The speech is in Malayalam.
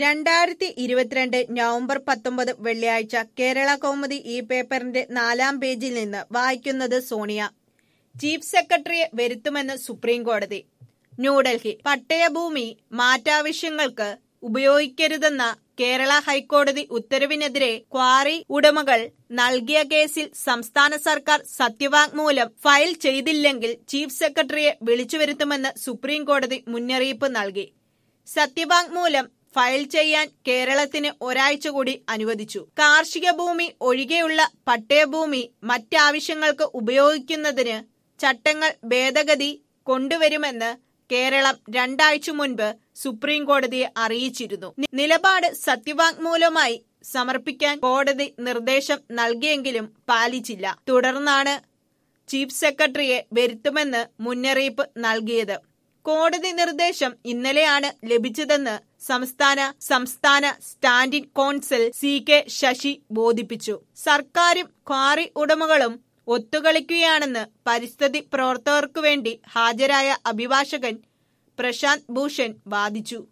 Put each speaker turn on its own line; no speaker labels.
രണ്ടായിരത്തി ഇരുപത്തിരണ്ട് നവംബർ പത്തൊമ്പത് വെള്ളിയാഴ്ച കേരള കൗമുദി ഈ പേപ്പറിന്റെ നാലാം പേജിൽ നിന്ന് വായിക്കുന്നത് സോണിയ ചീഫ് സെക്രട്ടറിയെ വരുത്തുമെന്ന് സുപ്രീം കോടതി ന്യൂഡൽഹി പട്ടയഭൂമി മാറ്റാവശ്യങ്ങൾക്ക് ഉപയോഗിക്കരുതെന്ന കേരള ഹൈക്കോടതി ഉത്തരവിനെതിരെ ക്വാറി ഉടമകൾ നൽകിയ കേസിൽ സംസ്ഥാന സർക്കാർ സത്യവാങ്മൂലം ഫയൽ ചെയ്തില്ലെങ്കിൽ ചീഫ് സെക്രട്ടറിയെ വിളിച്ചുവരുത്തുമെന്ന് സുപ്രീം കോടതി മുന്നറിയിപ്പ് നൽകി സത്യവാങ്മൂലം ഫയൽ ചെയ്യാൻ കേരളത്തിന് ഒരാഴ്ച കൂടി അനുവദിച്ചു കാർഷിക ഭൂമി ഒഴികെയുള്ള പട്ടയഭൂമി മറ്റാവശ്യങ്ങൾക്ക് ഉപയോഗിക്കുന്നതിന് ചട്ടങ്ങൾ ഭേദഗതി കൊണ്ടുവരുമെന്ന് കേരളം രണ്ടാഴ്ച മുൻപ് സുപ്രീം കോടതിയെ അറിയിച്ചിരുന്നു നി- നിലപാട് സത്യവാങ്മൂലമായി സമർപ്പിക്കാൻ കോടതി നിർദ്ദേശം നൽകിയെങ്കിലും പാലിച്ചില്ല തുടർന്നാണ് ചീഫ് സെക്രട്ടറിയെ വരുത്തുമെന്ന് മുന്നറിയിപ്പ് നൽകിയത് കോടതി നിർദ്ദേശം ഇന്നലെയാണ് ലഭിച്ചതെന്ന് സംസ്ഥാന സംസ്ഥാന standing counsel C K Sasi ബോധിപ്പിച്ചു സർക്കാരും ക്വാറി ഉടമകളും ഒത്തുകളിക്കുകയാണെന്ന് പരിസ്ഥിതി പ്രവർത്തകർക്കു വേണ്ടി ഹാജരായ അഭിഭാഷകൻ പ്രശാന്ത് ഭൂഷൺ വാദിച്ചു